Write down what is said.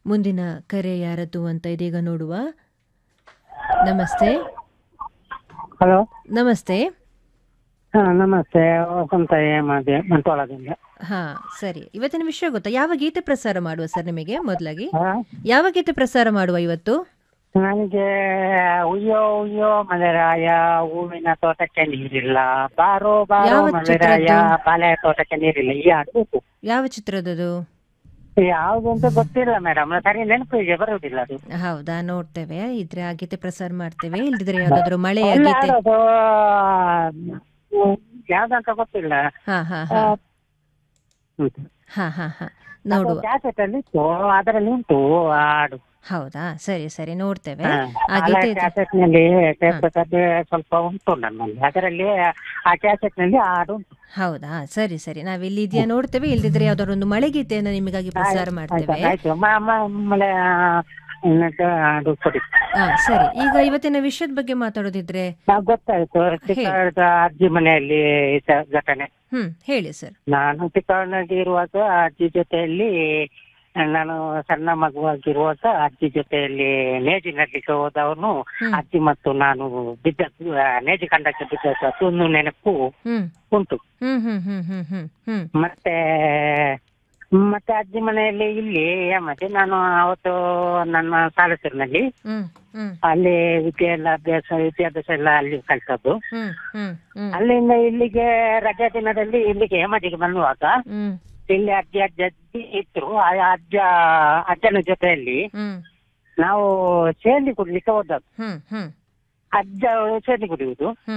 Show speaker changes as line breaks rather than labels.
ಮುಂದಿನ ಕರೆ ಯಾರದ್ದು ಅಂತ ಇದೀಗ ನೋಡುವ ನಮಸ್ತೆ
ಹಲೋ
ನಮಸ್ತೆ
ಹಾ ನಮಸ್ತೆ ವಸಂತ ಹೇಮಾದಿ ಮಂಟ್ವಾಳದಿಂದ
ಹಾ ಸರಿ ಇವತ್ತಿನ ವಿಷಯ ಗೊತ್ತಾ ಯಾವ ಗೀತೆ ಪ್ರಸಾರ ಮಾಡುವ ಸರ್ ನಿಮಗೆ ಮೊದಲಾಗಿ
ಹಾ
ಯಾವ ಗೀತೆ ಪ್ರಸಾರ ಮಾಡುವ ಇವತ್ತು
ನನಗೆ ಉಯ್ಯೋ ಉಯ್ಯೋ ಮಲೆರಾಯ ಹೂವಿನ ತೋಟಕ್ಕೆ ನೀರಿಲ್ಲ ಬಾರೋ ಬಾರೋ
ಯಾವ
ಮಲೆರಾಯ
ಚಿತ್ರದ್ದು?
ಬಾಳೆ ತೋಟಕ್ಕೆ ನೀರಿಲ್ಲ ಈ ಹಾಡು ಬೇಕು
ಯಾವ ಚಿತ್ರದದು
ಯಾವ್ದು ಅಂತ ಗೊತ್ತಿಲ್ಲ ಮೇಡಮ್ ಸರಿ ನೆನಪಿಗೆ ಬರುವುದಿಲ್ಲ ಅದು
ಹೌದಾ ನೋಡ್ತೇವೆ ಇದ್ರೆ ಆ ಗೀತೆ ಪ್ರಸಾರ ಮಾಡ್ತೇವೆ ಇಲ್ದಿದ್ರೆ ಯಾವ್ದಾದ್ರು ಮಳೆಯ
ಒಳ್ಳೆ
ಗೀತೆ
ಹಾಡು ಅದು ಯಾವ್ದಂತ ಗೊತ್ತಿಲ್ಲ
ಹಾ ಹಾ ಹಾ
ಹ್ಮ್.
ಹಾ ಹಾ ಹಾ
ಅದು
ನೋಡುವ
ಕ್ಯಾಸೆಟ್ ಅಲ್ಲಿ ಇತ್ತು ಅದರಲ್ಲಿ ಉಂಟು ಆ ಹಾಡು
ಹೌದಾ ಸರಿ ಸರಿ ನೋಡ್ತೇವೆ
ಹಾ.
ಆ
ಹಳೆ
ಗೀತೆ
ಕ್ಯಾಸೆಟ್ ನಲ್ಲಿ ಟೇಪ್ ರೆಕಾರ್ಡ್ ಸ್ವಲ್ಪ ಉಂಟು ನನ್ನಲ್ಲಿ ಅದರಲ್ಲಿ ಆ ಕ್ಯಾಸೆಟ್ ನಲ್ಲಿ ಆ ಹಾಡು ಉಂಟು
ಹೌದಾ ಸರಿ ಸರಿ ನಾವಿಲ್ಲಿ ಇದೆಯಾ ನೋಡ್ತೇವೆ ಇಲ್ದಿದ್ರೆ ಯಾವ್ದಾದ್ರು ಒಂದು ಮಳೆ ಗೀತೆಯನ್ನ ನಿಮಗಾಗಿ ಪ್ರಸಾರ ಮಾಡ್ತೇವೆ
ಆಯ್ತು, ಆಯ್ತು ಮ- ಮ- ಮಳೆ ಆ, ಇನ್ನೊಂದು ಹಾಡು ಕೊಡಿ
ಹಾ ಸರಿ ಈಗ ಇವತ್ತಿನ ವಿಷಯದ ಬಗ್ಗೆ ಮಾತಾಡೋದಿದ್ರೆ
ನಾವು ಗೊತ್ತಾಯ್ತು ಚಿಕ್ಕದ ಅಜ್ಜಿ ಮನೆಯಲ್ಲಿ ಇದ್ದ ಘಟನೆ
ಹ್ಮ್ ಹೇಳಿ ಸರ್
ನಾನು ಚಿಕ್ಕವನಾಗಿ ಇರುವಾಗ ಅಜ್ಜಿ ಜೊತೆಯಲ್ಲಿ ನಾನು ಸಣ್ಣ ಮಗುವಾಗಿರುವಾಗ ಅಜ್ಜಿ ಜೊತೆಯಲ್ಲಿ ನೇಜಿ ನಡ್ಲಿಕ್ಕೆ ಹೋದವನು
ಹ್ಮ್.
ಅಜ್ಜಿ ಮತ್ತು ನಾನು ಬಿದ್ದದ್ದು ಆ, ನೇಜಿ ಕಂಡಕ್ಕೆ ಬಿದ್ದದ್ದು ಅದೊಂದು ನೆನಪು
ಹ್ಮ್
ಉಂಟು
ಹ್ಮ್ ಹ್ಮ್ ಹ್ಮ್ ಹ್ಮ್ ಹ್ಮ್ ಹ್ಮ್
ಮತ್ತೆ ಮತ್ತೆ ಅಜ್ಜಿ ಮನೆಯಲ್ಲಿ ಇಲ್ಲಿ ಮತ್ತೆ ನಾನು ಅವತ್ತು ನನ್ನ ಸಾಲಸೂರಿನಲ್ಲಿ
ಹ್ಮ್ ಹ್ಮ್
ಅಲ್ಲಿ ವಿದ್ಯೆ ಎಲ್ಲ ಅಭ್ಯಾಸ ವಿದ್ಯಾಭ್ಯಾಸ ಎಲ್ಲ ಅಲ್ಲಿ ಕಲ್ತದ್ದು
ಹ್ಮ್ ಹ್ಮ್ ಹ್ಮ್
ಅಲ್ಲಿಂದ ಇಲ್ಲಿಗೆ ರಜಾ ದಿನದಲ್ಲಿ ಇಲ್ಲಿಗೆ ಹೇಮಾಜಿಗೆ ಬಂದುವಾಗ
ಹ್ಮ್
ಇಲ್ಲಿ ಅಜ್ಜಿ ಅಜ್ಜ ಅಜ್ಜಿ ಇದ್ರು ಆ ಅಜ್ಜ ಅಜ್ಜನ ಜೊತೆಯಲ್ಲಿ
ಹ್ಮ್
ನಾವು ಸೇಲಿ ಕುಡ್ಲಿಕ್ಕೆ ಹೋದದ್ದು
ಹ್ಮ್ ಹ್ಮ್
ಅಜ್ಜ ಸೇಲಿ ಕುಡಿಯುವುದು